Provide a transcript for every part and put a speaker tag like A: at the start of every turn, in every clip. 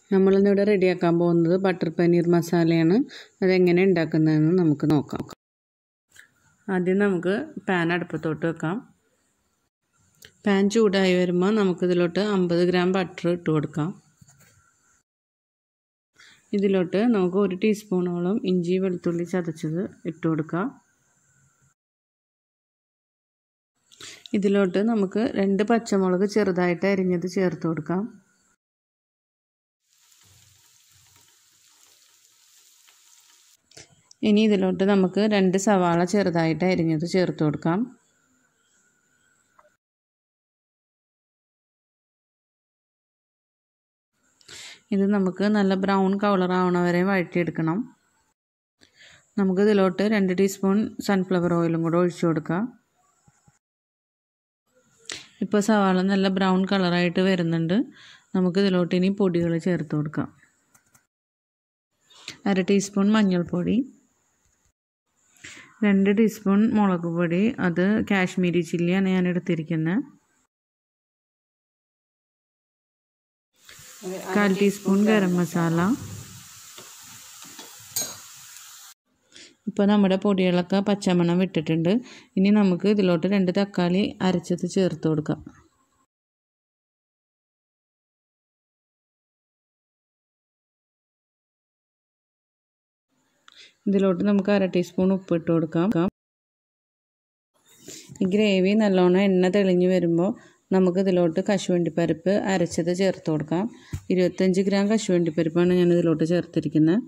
A: നമ്മളിന്ന് ഇവിടെ റെഡിയാക്കാൻ പോകുന്നത് ബട്ടർ പനീർ മസാലയാണ് അതെങ്ങനെ ഉണ്ടാക്കുന്നതെന്ന് നമുക്ക് നോക്കാം ആദ്യം നമുക്ക് പാൻ അടുപ്പത്തോട്ട് വെക്കാം പാൻ ചൂടായി വരുമ്പോൾ നമുക്കിതിലോട്ട് അമ്പത് ഗ്രാം ബട്ടർ ഇട്ട് കൊടുക്കാം ഇതിലോട്ട് നമുക്ക് ഒരു ടീസ്പൂണോളം ഇഞ്ചി വെളുത്തുള്ളി ചതച്ചത് ഇട്ട് കൊടുക്കാം ഇതിലോട്ട് നമുക്ക് രണ്ട് പച്ചമുളക് ചെറുതായിട്ട് അരിഞ്ഞത് ചേർത്ത് കൊടുക്കാം ഇനി ഇതിലോട്ട് നമുക്ക് രണ്ട് സവാള ചെറുതായിട്ട് അരിഞ്ഞത് ചേർത്ത് കൊടുക്കാം ഇത് നമുക്ക് നല്ല ബ്രൗൺ കളർ ആവണ വരെ വഴറ്റിയെടുക്കണം നമുക്ക് ഇതിലോട്ട് രണ്ട് ടീസ്പൂൺ സൺഫ്ലവർ ഓയിലും കൂടെ ഒഴിച്ചു കൊടുക്കാം ഇപ്പോൾ സവാള നല്ല ബ്രൗൺ കളറായിട്ട് വരുന്നുണ്ട് നമുക്ക് ഇതിലോട്ട് ഇനി പൊടികൾ ചേർത്ത് കൊടുക്കാം അര ടീസ്പൂൺ മഞ്ഞൾപ്പൊടി രണ്ട് ടീസ്പൂൺ മുളക് പൊടി അത് കാശ്മീരി ചില്ലിയാണ് ഞാൻ എടുത്തിരിക്കുന്നത് കാൽ ടീസ്പൂൺ ഗരം മസാല ഇപ്പോൾ നമ്മുടെ പൊടികളൊക്കെ പച്ചമണം വിട്ടിട്ടുണ്ട് ഇനി നമുക്ക് ഇതിലോട്ട് രണ്ട് തക്കാളി അരച്ചത് ചേർത്ത് കൊടുക്കാം ഇതിലോട്ട് നമുക്ക് അര ടീസ്പൂൺ ഉപ്പ് ഇട്ട് കൊടുക്കാം ഈ ഗ്രേവി നല്ലോണം എണ്ണ തെളിഞ്ഞ് വരുമ്പോൾ നമുക്ക് ഇതിലോട്ട് കശുവണ്ടിപ്പരിപ്പ് അരച്ചത് ചേർത്ത് കൊടുക്കാം ഇരുപത്തഞ്ച് ഗ്രാം കശുവണ്ടിപ്പരിപ്പാണ് ഞാൻ ഇതിലോട്ട് ചേർത്തിരിക്കുന്നത്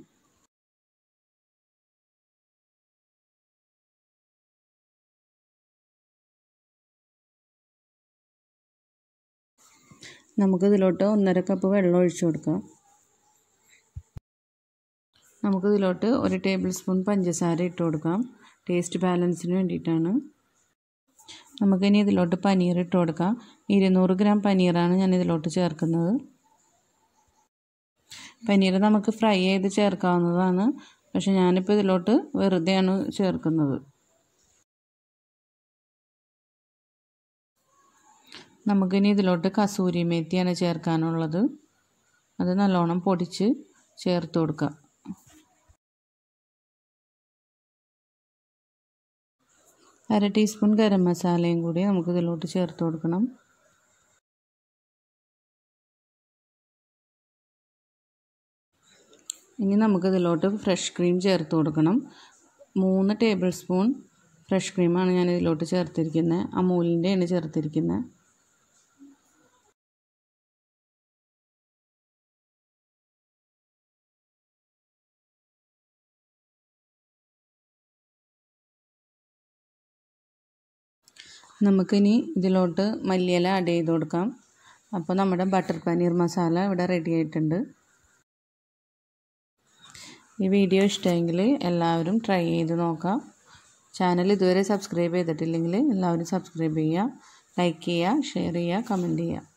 A: നമുക്കിതിലോട്ട് ഒന്നര കപ്പ് വെള്ളം ഒഴിച്ചു കൊടുക്കാം നമുക്കിതിലോട്ട് ഒരു ടേബിൾ സ്പൂൺ പഞ്ചസാര ഇട്ട് കൊടുക്കാം ടേസ്റ്റ് ബാലൻസിന് വേണ്ടിയിട്ടാണ് നമുക്കിനി ഇതിലോട്ട് പനീർ ഇട്ട് കൊടുക്കാം ഇരുന്നൂറ് ഗ്രാം പനീറാണ് ഞാൻ ഇതിലോട്ട് ചേർക്കുന്നത് പനീർ നമുക്ക് ഫ്രൈ ചെയ്ത് ചേർക്കാവുന്നതാണ് പക്ഷെ ഞാനിപ്പോൾ ഇതിലോട്ട് വെറുതെയാണ് ചേർക്കുന്നത് നമുക്കിനി ഇതിലോട്ട് കസൂരി മേത്തിയാണ് ചേർക്കാനുള്ളത് അത് നല്ലോണം പൊടിച്ച് ചേർത്ത് കൊടുക്കുക അര ടീസ്പൂൺ ഗരം മസാലയും കൂടി നമുക്ക് ഇതിലോട്ട് ചേർത്ത് കൊടുക്കണം ഇനി നമുക്കിതിലോട്ട് ഫ്രഷ് ക്രീം ചേർത്ത് കൊടുക്കണം മൂന്ന് ടേബിൾ സ്പൂൺ ഫ്രഷ് ക്രീമാണ് ഞാൻ ഇതിലോട്ട് ചേർത്തിരിക്കുന്നത് അമൂലിൻ്റെയാണ് ചേർത്തിരിക്കുന്നത് നമുക്കിനി ഇതിലോട്ട് മല്ലിയില ആഡ് ചെയ്ത് കൊടുക്കാം അപ്പോൾ നമ്മുടെ ബട്ടർ പനീർ മസാല ഇവിടെ റെഡി ആയിട്ടുണ്ട് ഈ വീഡിയോ ഇഷ്ടമെങ്കിൽ എല്ലാവരും ട്രൈ ചെയ്ത് നോക്കാം ചാനൽ ഇതുവരെ സബ്സ്ക്രൈബ് ചെയ്തിട്ടില്ലെങ്കിൽ എല്ലാവരും സബ്സ്ക്രൈബ് ചെയ്യുക ലൈക്ക് ചെയ്യുക ഷെയർ ചെയ്യുക കമൻറ്റ് ചെയ്യുക